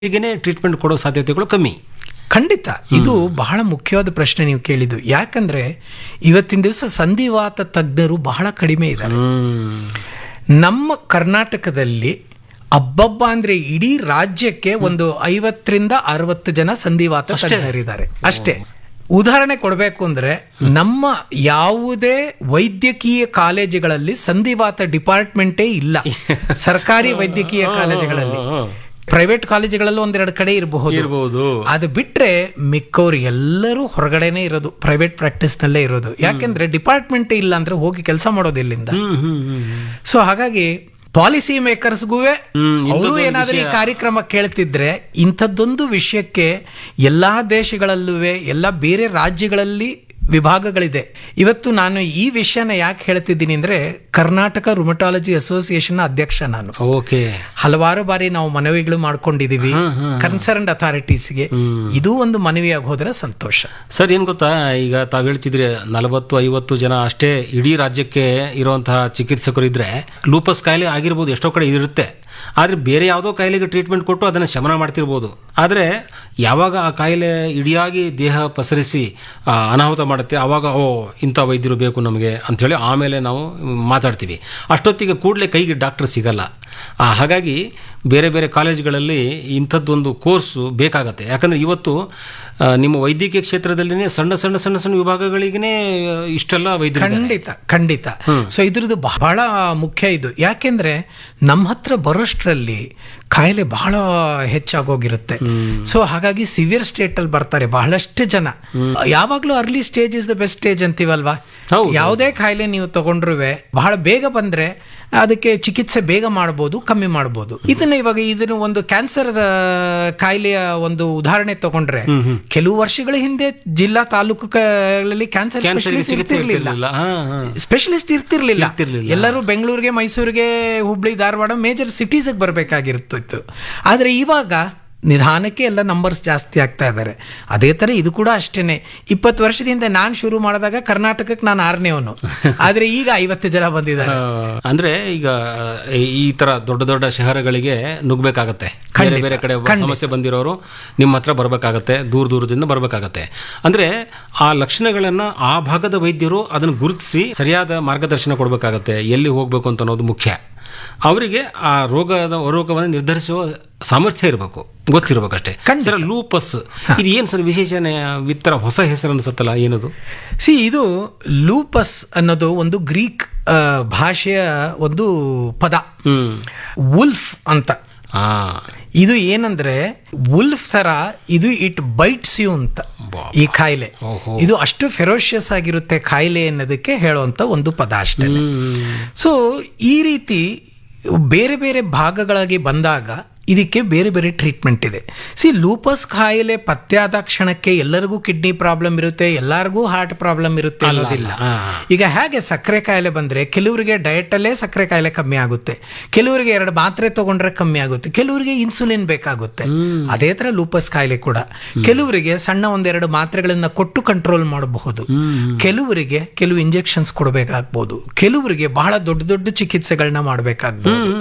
ಈಗೇನೆ treatment ಕೊಡೋ ಸಾಧ್ಯತೆಗಳು ಕಮ್ಮಿ ಖಂಡಿತ ಇದು ಬಹಳ ಮುಖ್ಯವಾದ ಪ್ರಶ್ನೆ ನೀವು ಕೇಳಿದ್ದು ಯಾಕಂದ್ರೆ ಇವತ್ತಿನ ದಿವಸ ಸಂಧಿವಾತ ತಜ್ಞರು ಬಹಳ ಕಡಿಮೆ ಇದ್ದಾರೆ ನಮ್ಮ ಕರ್ನಾಟಕದಲ್ಲಿ ಅಬ್ಬಬ್ಬ ಅಂದ್ರೆ ಇಡೀ ರಾಜ್ಯಕ್ಕೆ ಒಂದು ಐವತ್ತರಿಂದ ಅರವತ್ತು ಜನ ಸಂಧಿವಾತ ತಜ್ಞರಿದ್ದಾರೆ ಅಷ್ಟೇ ಉದಾಹರಣೆ ಕೊಡಬೇಕು ಅಂದ್ರೆ ನಮ್ಮ ಯಾವುದೇ ವೈದ್ಯಕೀಯ ಕಾಲೇಜುಗಳಲ್ಲಿ ಸಂಧಿವಾತ ಡಿಪಾರ್ಟ್ಮೆಂಟೇ ಇಲ್ಲ ಸರ್ಕಾರಿ ವೈದ್ಯಕೀಯ ಕಾಲೇಜುಗಳಲ್ಲಿ ಪ್ರೈವೇಟ್ ಕಾಲೇಜುಗಳಲ್ಲಿ ಒಂದೆರಡು ಕಡೆ ಇರಬಹುದು ಇರ್ಬೋದು ಅದು ಬಿಟ್ರೆ ಮಿಕ್ಕವ್ರು ಎಲ್ಲರೂ ಹೊರಗಡೆನೆ ಇರೋದು ಪ್ರೈವೇಟ್ ಪ್ರಾಕ್ಟೀಸ್ ನಲ್ಲೇ ಇರೋದು ಯಾಕೆಂದ್ರೆ ಡಿಪಾರ್ಟ್ಮೆಂಟ್ ಇಲ್ಲ ಅಂದ್ರೆ ಹೋಗಿ ಕೆಲಸ ಮಾಡೋದು ಎಲ್ಲಿಂದ ಹ್ಮ್ ಹ್ಮ್ ಹ್ಮ್ ಸೊ ಹಾಗಾಗಿ ಪಾಲಿಸಿ ಮೇಕರ್ಸ್ಗೂ ಹ್ಮ್, ಅವರು ಇಂಥದ್ದೊಂದು ಏನಾದ್ರೂ ಈ ವಿಷಯ- ಕಾರ್ಯಕ್ರಮ ಕೇಳ್ತಿದ್ರೆ ಇಂಥದ್ದೊಂದು ವಿಷಯಕ್ಕೆ ಎಲ್ಲಾ ದೇಶಗಳಲ್ಲೂ ಎಲ್ಲ ಬೇರೆ ರಾಜ್ಯಗಳಲ್ಲಿ ವಿಭಾಗಗಳಿದೆ ಇವತ್ತು ನಾನು ಈ ವಿಷಯನ ಯಾಕೆ ಹೇಳ್ತಿದ್ದೀನಿ ಅಂದ್ರೆ ಕರ್ನಾಟಕ ರುಮಟಾಲಜಿ ಅಸೋಸಿಯೇಷನ್ ಅಧ್ಯಕ್ಷ ನಾನು ಓಕೆ ಹಲವಾರು ಬಾರಿ ನಾವು ಮನವಿಗಳು ಮಾಡ್ಕೊಂಡಿದೀವಿ ಕನ್ಸರ್ನ್ಡ್ ಅಥಾರಿಟೀಸ್ಗೆ ಇದು ಒಂದು ಮನವಿಯಾಗಿ ಹೋದ್ರೆ ಸಂತೋಷ ಸರ್ ಏನ್ ಗೊತ್ತಾ ಈಗ ತಾವ್ ಹೇಳ್ತಿದ್ರೆ ನಲವತ್ತು ಐವತ್ತು ಜನ ಅಷ್ಟೇ ಇಡೀ ರಾಜ್ಯಕ್ಕೆ ಇರುವಂತಹ ಚಿಕಿತ್ಸಕರು ಇದ್ರೆ ಲೂಪಸ್ ಕಾಯಿಲೆ ಆಗಿರ್ಬೋದು ಎಷ್ಟೋ ಕಡೆ ಇರುತ್ತೆ ಆದ್ರೆ ಬೇರೆ ಯಾವುದೋ ಕಾಯಿಲೆಗೆ ಟ್ರೀಟ್ಮೆಂಟ್ ಕೊಟ್ಟು ಅದನ್ನ ಶಮನ ಮಾಡ್ತಿರ್ಬೋದು ಆದ್ರೆ ಯಾವಾಗ ಆ ಕಾಯಿಲೆ ಇಡಿಯಾಗಿ ದೇಹ ಪಸರಿಸಿ ಆ, ಅನಾಹುತ ಮಾಡುತ್ತೆ ಆವಾಗ ಓ ಇಂಥ ವೈದ್ಯರು ಬೇಕು ನಮಗೆ ಅಂಥೇಳಿ ಆಮೇಲೆ ನಾವು ಮಾತಾಡ್ತೀವಿ ಅಷ್ಟೊತ್ತಿಗೆ ಕೂಡಲೇ ಕೈಗೆ ಡಾಕ್ಟರ್ ಸಿಗಲ್ಲ ಆ, ಹಾಗಾಗಿ ಬೇರೆ ಬೇರೆ ಕಾಲೇಜುಗಳಲ್ಲಿ ಇಂಥದ್ದೊಂದು ಕೋರ್ಸು ಬೇಕಾಗತ್ತೆ ಯಾಕಂದ್ರೆ ಇವತ್ತು ಆ, ನಿಮ್ಮ ವೈದ್ಯಕೀಯ ಕ್ಷೇತ್ರದಲ್ಲಿನೇ ಸಣ್ಣ ಸಣ್ಣ ಸಣ್ಣ ಸಣ್ಣ ವಿಭಾಗಗಳಿಗೇ ಇಷ್ಟೆಲ್ಲ ವೈದ್ಯರು ಖಂಡಿತ ಖಂಡಿತ ಸೊ ಇದ್ರದ್ದು ಬಹಳ ಮುಖ್ಯ ಇದು ಯಾಕೆಂದ್ರೆ ನಮ್ಮ ಹತ್ರ ಬರೋಷ್ಟ್ರಲ್ಲಿ ಕಾಯಿಲೆ ಬಹಳ ಹೆಚ್ಚಾಗೋಗಿರುತ್ತೆ ಸೊ ಹಾಗಾಗಿ ಸಿವಿಯರ್ ಸ್ಟೇಟ್ ಅಲ್ಲಿ ಬರ್ತಾರೆ ಬಹಳಷ್ಟು ಜನ ಯಾವಾಗ್ಲೂ early stage is the best stage ಅಂತೀವಲ್ವಾ ಹೌದು. ಯಾವುದೇ ಕಾಯಿಲೆ ನೀವು ತಗೊಂಡ್ರು ಬಹಳ ಬೇಗ ಬಂದ್ರೆ ಅದಕ್ಕೆ ಚಿಕಿತ್ಸೆ ಬೇಗ ಮಾಡಬಹುದು ಕಮ್ಮಿ ಮಾಡಬಹುದು ಇದನ್ನ ಇವಾಗ ಇದನ್ನ ಒಂದು ಕ್ಯಾನ್ಸರ್ ಕಾಯಿಲೆಯ ಒಂದು ಉದಾಹರಣೆ ತಗೊಂಡ್ರೆ ಕೆಲವು ವರ್ಷಗಳ ಹಿಂದೆ ಜಿಲ್ಲಾ ತಾಲೂಕುಗಳಲ್ಲಿ ಕ್ಯಾನ್ಸರ್ ಕ್ಯಾನ್ಸರ್ಗೆ ಸ್ಪೆಷಲಿಸ್ಟ್ ಚಿಕಿತ್ಸೆ ಇರ್ತಿರ್ಲಿಲ್ಲ ಇರ್ತಿರ್ಲಿಲ್ಲ. ಹಾ, ಹಾ. ಸ್ಪೆಷಲಿಸ್ಟ್ ಇರ್ತಿರ್ಲಿಲ್ಲ ಇರ್ತಿರ್ಲಿಲ್ಲ. ಎಲ್ಲರೂ ಬೆಂಗಳೂರಿಗೆ ಮೈಸೂರಿಗೆ ಹುಬ್ಳಿ ಧಾರವಾಡ ಮೇಜರ್ ಸಿಟೀಸ್ ಬರಬೇಕಾಗಿರ್ತಿತ್ತು ಆದ್ರೆ ಇವಾಗ ನಿಧಾನಕ್ಕೆ ಎಲ್ಲ ನಂಬರ್ಸ್ ಜಾಸ್ತಿ ಆಗ್ತಾ ಇದ್ದಾರೆ ಅದೇ ತರ ಇದು ಕೂಡ ಅಷ್ಟೇನೆ ಇಪ್ಪತ್ತು ವರ್ಷದಿಂದ ನಾನು ಶುರು ಮಾಡಿದಾಗ ಕರ್ನಾಟಕಕ್ಕೆ ನಾನು ಆರನೇವನು ಆದ್ರೆ ಈಗ ಐವತ್ತು ಜನ ಬಂದಿದ್ದಾರೆ ಆ, ಅಂದ್ರೆ ಈಗ ಈ ತರ ದೊಡ್ಡ ದೊಡ್ಡ ಶಹರಗಳಿಗೆ ನುಗ್ಬೇಕಾಗತ್ತೆ ಬೇರೆ ಬೇರೆ ಕಡೆ ಒಬ್ಬ ಸಮಸ್ಯೆ ಬಂದಿರೋರು ನಿಮ್ಮ ಹತ್ರ ಬರ್ಬೇಕಾಗತ್ತೆ ದೂರ ದೂರದಿಂದ ಬರ್ಬೇಕಾಗತ್ತೆ ಅಂದ್ರೆ ಆ ಲಕ್ಷಣಗಳನ್ನ ಆ ಭಾಗದ ವೈದ್ಯರು ಅದನ್ನು ಗುರುತಿಸಿ ಸರಿಯಾದ ಮಾರ್ಗದರ್ಶನ ಕೊಡ್ಬೇಕಾಗತ್ತೆ ಎಲ್ಲಿ ಹೋಗ್ಬೇಕು ಅಂತ ಅನ್ನೋದು ಮುಖ್ಯ ಅವರಿಗೆ ಆ ರೋಗದ ರೋಗವನ್ನು ನಿರ್ಧರಿಸುವ ಸಾಮರ್ಥ್ಯ ಇರಬೇಕು ಗೊತ್ತಿರ್ಬೇಕಷ್ಟೇ ಸರ್ ಲೂಪಸ್ ಇದು ಏನ್ ಸರ್ ವಿಶೇಷಣೆ ವಿತ್ತರ ಹೊಸ ಹೆಸರು ಅನ್ಸುತ್ತಲ್ಲ ಏನದು ಸಿ ಇದು ಲೂಪಸ್ ಅನ್ನೋದು ಒಂದು ಗ್ರೀಕ್ ಆ, ಭಾಷೆಯ ಒಂದು ಪದ ಹ್ಮ್ ವುಲ್ಫ್ ಅಂತ ಆ ಇದು ಏನಂದ್ರೆ ವುಲ್ಫ್ ತರ ಇದು ಇಟ್ ಬೈಟ್ಸ್ ಯು ಅಂತ ಈ ಕಾಯಿಲೆ ಓಹೋ. ಇದು ಅಷ್ಟು ಫೆರೋಷಿಯಸ್ ಆಗಿರುತ್ತೆ ಕಾಯಿಲೆ ಅನ್ನೋದಕ್ಕೆ ಹೇಳುವಂತ ಒಂದು ಪದ ಅಷ್ಟೇ ಹ್ಮ್ ಸೊ ಈ ರೀತಿ ಬೇರೆ ಬೇರೆ ಭಾಗಗಳಾಗಿ ಬಂದಾಗ ಇದಕ್ಕೆ ಬೇರೆ ಬೇರೆ ಟ್ರೀಟ್ಮೆಂಟ್ ಇದೆ ಸಿ ಲೂಪಸ್ ಕಾಯಿಲೆ ಪತ್ತೆಯಾದ ಕ್ಷಣಕ್ಕೆ ಎಲ್ಲರಿಗೂ ಕಿಡ್ನಿ ಪ್ರಾಬ್ಲಮ್ ಇರುತ್ತೆ ಎಲ್ಲರಿಗೂ ಹಾರ್ಟ್ ಪ್ರಾಬ್ಲಮ್ ಇರುತ್ತೆ ಅನ್ನೋದಿಲ್ಲ ಹಾ. ಈಗ ಹೇಗೆ ಸಕ್ಕರೆ ಕಾಯಿಲೆ ಬಂದ್ರೆ ಕೆಲವರಿಗೆ ಡಯಟ್ ಅಲ್ಲೇ ಸಕ್ಕರೆ ಕಾಯಿಲೆ ಕಮ್ಮಿ ಆಗುತ್ತೆ ಕೆಲವರಿಗೆ ಎರಡು ಮಾತ್ರೆ ತಗೊಂಡ್ರೆ ಕಮ್ಮಿ ಆಗುತ್ತೆ ಕೆಲವರಿಗೆ ಇನ್ಸುಲಿನ್ ಬೇಕಾಗುತ್ತೆ ಅದೇ ತರ ಲೂಪಸ್ ಕಾಯಿಲೆ ಕೂಡ ಕೆಲವರಿಗೆ ಸಣ್ಣ ಒಂದೆರಡು ಮಾತ್ರೆಗಳನ್ನ ಕೊಟ್ಟು ಕಂಟ್ರೋಲ್ ಮಾಡಬಹುದು ಕೆಲವರಿಗೆ ಕೆಲವು ಇಂಜೆಕ್ಷನ್ಸ್ ಕೊಡಬೇಕಾಗ್ಬೋದು ಕೆಲವರಿಗೆ ಬಹಳ ದೊಡ್ಡ ದೊಡ್ಡ ಚಿಕಿತ್ಸೆಗಳನ್ನ ಮಾಡಬೇಕಾಗ್ಬೋದು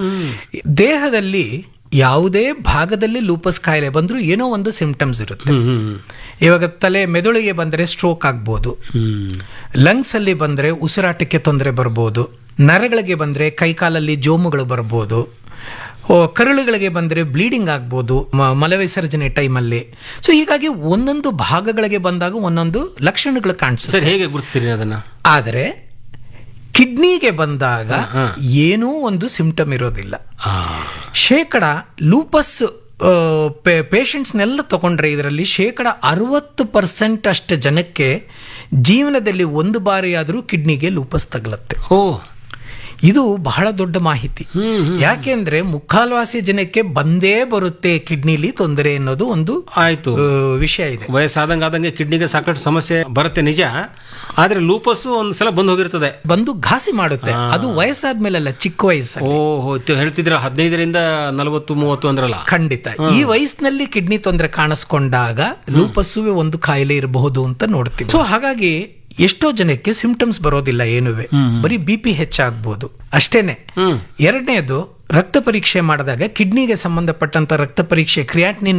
ದೇಹದಲ್ಲಿ ಯಾವುದೇ ಭಾಗದಲ್ಲಿ ಲೂಪಸ್ ಕಾಯಿಲೆ ಬಂದ್ರೂ ಏನೋ ಒಂದು ಸಿಂಪ್ಟಮ್ಸ್ ಇರುತ್ತೆ ಹ್ಮ್ ಹ್ಮ್ ಇವಾಗ ತಲೆ ಮೆದುಳಿಗೆ ಬಂದ್ರೆ ಸ್ಟ್ರೋಕ್ ಆಗ್ಬೋದು ಹ್ಮ್ ಲಂಗ್ಸ್ ಅಲ್ಲಿ ಬಂದ್ರೆ ಉಸಿರಾಟಕ್ಕೆ ತೊಂದರೆ ಬರ್ಬೋದು ನರಗಳಿಗೆ ಬಂದ್ರೆ ಕೈಕಾಲಲ್ಲಿ ಜೋಮುಗಳು ಬರ್ಬೋದು ಓ, ಕರುಳುಗಳಿಗೆ ಬಂದ್ರೆ ಬ್ಲೀಡಿಂಗ್ ಆಗ್ಬೋದು ಮ- ಮಲವಿಸರ್ಜನೆ ಟೈಮಲ್ಲಿ ಸೊ ಹೀಗಾಗಿ ಒಂದೊಂದು ಭಾಗಗಳಿಗೆ ಬಂದಾಗ ಒಂದೊಂದು ಲಕ್ಷಣಗಳು ಕಾಣಿಸುತ್ತೆ ಸರ್ ಹೇಗೆ ಗುರುತಿಸ್ತೀರಿ ಅದನ್ನ ಆದರೆ ಕಿಡ್ನಿಗೆ ಬಂದಾಗ ಏನೂ ಒಂದು ಸಿಂಪ್ಟಮ್ ಇರೋದಿಲ್ಲ ಆ, ಶೇಕಡ ಲೂಪಸ್ ಪೇಷಂಟ್ಸ್ನೆಲ್ಲ ತಗೊಂಡ್ರೆ ಇದರಲ್ಲಿ ಶೇಕಡ ಅರವತ್ತು ಪರ್ಸೆಂಟ್ ಅಷ್ಟು ಜನಕ್ಕೆ ಜೀವನದಲ್ಲಿ ಒಂದು ಬಾರಿ ಆದರೂ ಕಿಡ್ನಿಗೆ ಲೂಪಸ್ ತಗಲತ್ತೆ ಓ ಇದು ಬಹಳ ದೊಡ್ಡ ಮಾಹಿತಿ ಯಾಕೆಂದ್ರೆ ಮುಕ್ಕಾಲ್ವಾಸಿ ಜನಕ್ಕೆ ಬಂದೇ ಬರುತ್ತೆ ಕಿಡ್ನಿಲಿ ತೊಂದರೆ ಅನ್ನೋದು ಒಂದು ಆಯ್ತು ಆ, ವಿಷಯ ಇದೆ ವಯಸ್ಸಾದಂಗ ಆದಂಗೆ ಕಿಡ್ನಿಗೆ ಸಾಕಷ್ಟು ಸಮಸ್ಯೆ ಬರುತ್ತೆ ನಿಜ ಆದ್ರೆ ಲೂಪಸ್ ಒಂದ್ಸಲ ಬಂದು ಹೋಗಿರ್ತದೆ ಬಂದು ಘಾಸಿ ಮಾಡುತ್ತೆ ಅದು ವಯಸ್ಸಾದ್ಮೇಲಲ್ಲ ಚಿಕ್ಕ ವಯಸ್ಸು ಓ ಹೇಳ್ತಿದ್ರೆ ಹದಿನೈದರಿಂದ ನಲವತ್ತು ಮೂವತ್ತು ಅಂದ್ರಲ್ಲ ಖಂಡಿತ ಈ ವಯಸ್ಸಿನಲ್ಲಿ ಕಿಡ್ನಿ ತೊಂದರೆ ಕಾಣಿಸ್ಕೊಂಡಾಗ ಲೂಪಸ್ಸು ಒಂದು ಕಾಯಿಲೆ ಇರಬಹುದು ಅಂತ ನೋಡ್ತೀವಿ ಸೊ ಹಾಗಾಗಿ ಎಷ್ಟೋ ಜನಕ್ಕೆ ಸಿಂಪ್ಟಮ್ಸ್ ಬರೋದಿಲ್ಲ ಏನುವೆ ಬರೀ ಬಿ ಪಿ ಹೆಚ್ಚಾಗ್ಬೋದು ಅಷ್ಟೇನೆ ಹ್ಮ್ ಎರಡನೇದು ರಕ್ತ ಪರೀಕ್ಷೆ ಮಾಡಿದಾಗ ಕಿಡ್ನಿಗೆ ಸಂಬಂಧಪಟ್ಟಂತ ರಕ್ತ ಪರೀಕ್ಷೆ ಕ್ರಿಯಾಟ್ನಿನ್